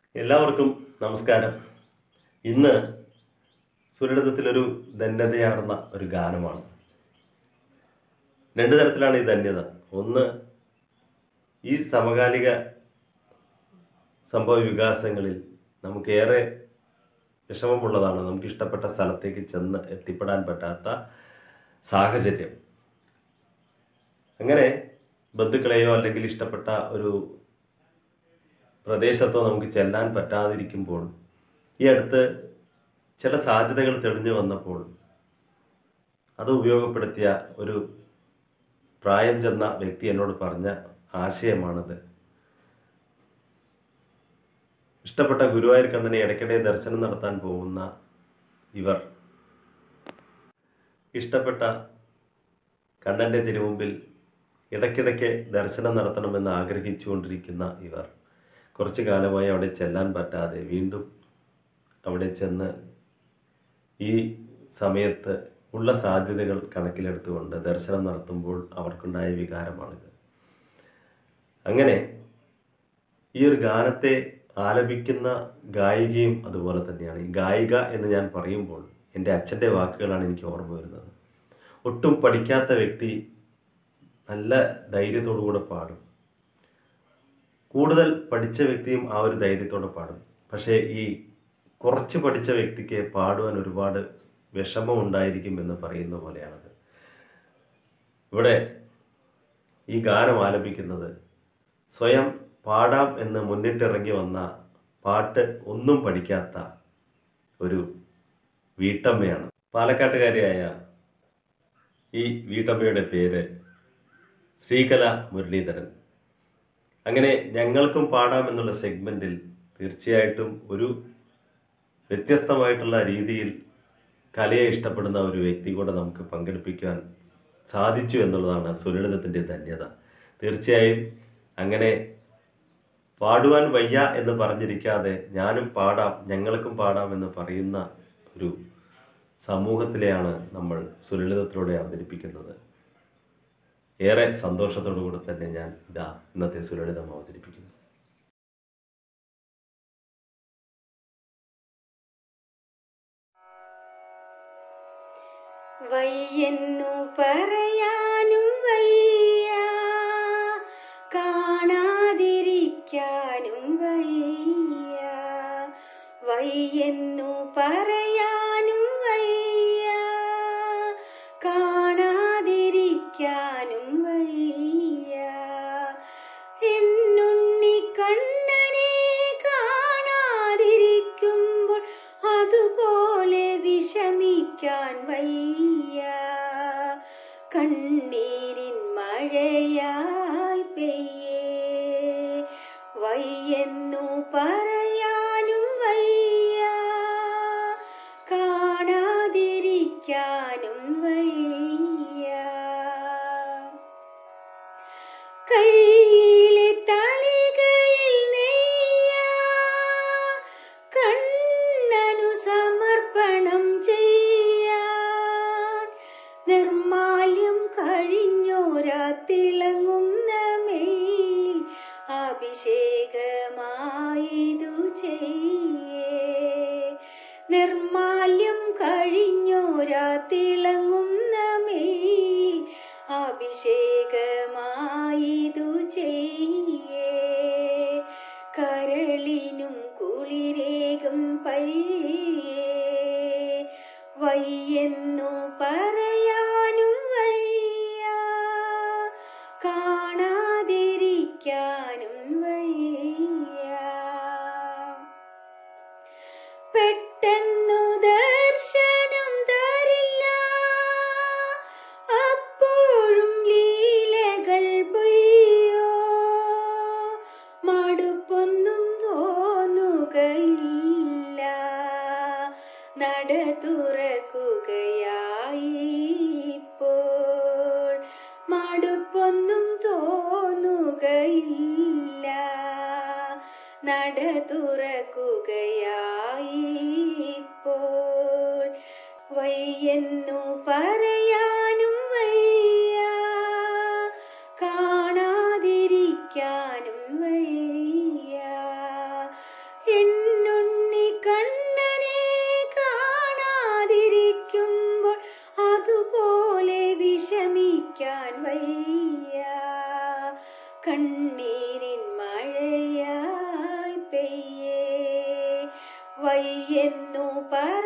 എല്ലാവർക്കും നമസ്കാരം ഇന്ന് സുരളിതത്തിലൊരു ധന്യതയാർന്ന ഒരു ഗാനമാണ് രണ്ട് തരത്തിലാണ് ഈ ധന്യത ഒന്ന് ഈ സമകാലിക സംഭവ വികാസങ്ങളിൽ നമുക്കേറെ വിഷമമുള്ളതാണ് നമുക്ക് ഇഷ്ടപ്പെട്ട സ്ഥലത്തേക്ക് ചെന്ന് എത്തിപ്പെടാൻ പറ്റാത്ത സാഹചര്യം അങ്ങനെ ബന്ധുക്കളെയോ അല്ലെങ്കിൽ ഇഷ്ടപ്പെട്ട ഒരു പ്രദേശത്തോ നമുക്ക് ചെല്ലാൻ പറ്റാതിരിക്കുമ്പോൾ ഈ അടുത്ത് ചില സാധ്യതകൾ തെളിഞ്ഞു വന്നപ്പോൾ അത് ഉപയോഗപ്പെടുത്തിയ ഒരു പ്രായം ചെന്ന വ്യക്തി എന്നോട് പറഞ്ഞ ആശയമാണിത് ഇഷ്ടപ്പെട്ട ഗുരുവായൂർ കണ്ണനെ ഇടയ്ക്കിടെ ദർശനം നടത്താൻ പോകുന്ന ഇവർ ഇഷ്ടപ്പെട്ട കണ്ണൻ്റെ തിരുമുമ്പിൽ ഇടയ്ക്കിടയ്ക്ക് ദർശനം നടത്തണമെന്ന് ആഗ്രഹിച്ചുകൊണ്ടിരിക്കുന്ന ഇവർ കുറച്ചു കാലമായി അവിടെ ചെല്ലാൻ പറ്റാതെ വീണ്ടും അവിടെ ചെന്ന് ഈ സമയത്ത് ഉള്ള സാധ്യതകൾ കണക്കിലെടുത്തുകൊണ്ട് ദർശനം നടത്തുമ്പോൾ അവർക്കുണ്ടായ വികാരമാണിത് അങ്ങനെ ഈ ഒരു ഗാനത്തെ ആലപിക്കുന്ന ഗായികയും അതുപോലെ തന്നെയാണ് ഈ ഗായിക എന്ന് ഞാൻ പറയുമ്പോൾ എൻ്റെ അച്ഛൻ്റെ വാക്കുകളാണ് എനിക്ക് ഓർമ്മ വരുന്നത് ഒട്ടും പഠിക്കാത്ത വ്യക്തി നല്ല ധൈര്യത്തോടു കൂടെ പാടും കൂടുതൽ പഠിച്ച വ്യക്തിയും ആ ഒരു ധൈര്യത്തോടെ പാടും പക്ഷേ ഈ കുറച്ച് പഠിച്ച വ്യക്തിക്ക് പാടുവാൻ ഒരുപാട് വിഷമം ഉണ്ടായിരിക്കും എന്ന് പറയുന്ന പോലെയാണത് ഇവിടെ ഈ ഗാനം ആലപിക്കുന്നത് സ്വയം പാടാം എന്ന് മുന്നിട്ടിറങ്ങി വന്ന പാട്ട് ഒന്നും പഠിക്കാത്ത ഒരു വീട്ടമ്മയാണ് പാലക്കാട്ടുകാരിയായ ഈ വീട്ടമ്മയുടെ പേര് ശ്രീകല മുരളീധരൻ അങ്ങനെ ഞങ്ങൾക്കും പാടാം എന്നുള്ള സെഗ്മെന്റിൽ തീർച്ചയായിട്ടും ഒരു വ്യത്യസ്തമായിട്ടുള്ള രീതിയിൽ കലയെ ഇഷ്ടപ്പെടുന്ന ഒരു വ്യക്തി കൂടെ നമുക്ക് പങ്കെടുപ്പിക്കാൻ സാധിച്ചു എന്നുള്ളതാണ് സുലളിതത്തിൻ്റെ ധന്യത തീർച്ചയായും അങ്ങനെ പാടുവാൻ വയ്യ എന്ന് പറഞ്ഞിരിക്കാതെ ഞാനും പാടാം ഞങ്ങൾക്കും പാടാം എന്ന് പറയുന്ന ഒരു സമൂഹത്തിലെയാണ് നമ്മൾ സുലളിതത്തിലൂടെ അവതരിപ്പിക്കുന്നത് ഏറെ സന്തോഷത്തോടു കൂടെ തന്നെ ഞാൻ ഇതാ ഇന്നത്തെ സുലളിതം അവതരിപ്പിക്കുന്നു വയ്യെന്നു പറയാനും വയ്യ കാണാതിരിക്കാനും വയ്യ വയ്യെന്നു പറയാനും വയ്യ കാണാതിരിക്കാനും വയ്യ എന്നുണ്ണി കണ്ണനെ കാണാതിരിക്കുമ്പോൾ അതുപോലെ വിഷമിക്കാൻ വയ്യ കണ്ണീരിൻ മഴയായി പെയ്യേ വയ്യെന്നു പറയാനും വയ്യ കാണാതിരിക്കാനും വയ്യ കയ്യിലെ തളികയിൽ നെയ്യ കണ്ണനു സമർപ്പണം ചെയ്യാൻ നിർമാല്യം കഴിഞ്ഞോരാ തിളങ്ങുന്ന മെയിൽ അഭിഷേകമായിതു ചെയ്യേ നിർമാല്യം കഴിഞ്ഞോരാ തിളങ്ങുന്ന മെയിൽ അഭിഷേകമായിതു ചെയ്യേ കരളിനും കുളിരേകും പയ്യേ വയ്യെന്നു പറയാനും വയ്യ കാണാതിരിക്കാനും വയ്യ പെട്ടെന്നു ദർശനം തരില്ല അപ്പോഴും ലീലകൾ പൊയ്യോ മടുപ്പൊന്നും തോന്നുകയില്ല നട തുറക്കുകയായി ഇപ്പോൾ മടുപ്പൊന്നും തോന്നുകയില്ല നട തുറക്കുകയായി ഇപ്പോൾ വയ്യെന്നു പറയാനും വയ്യ കാണാതിരിക്കാനും വയ്യ എൻ കണ്ണീരിൻ മഴയായി പെയ്യേ വയ്യെന്നു പറ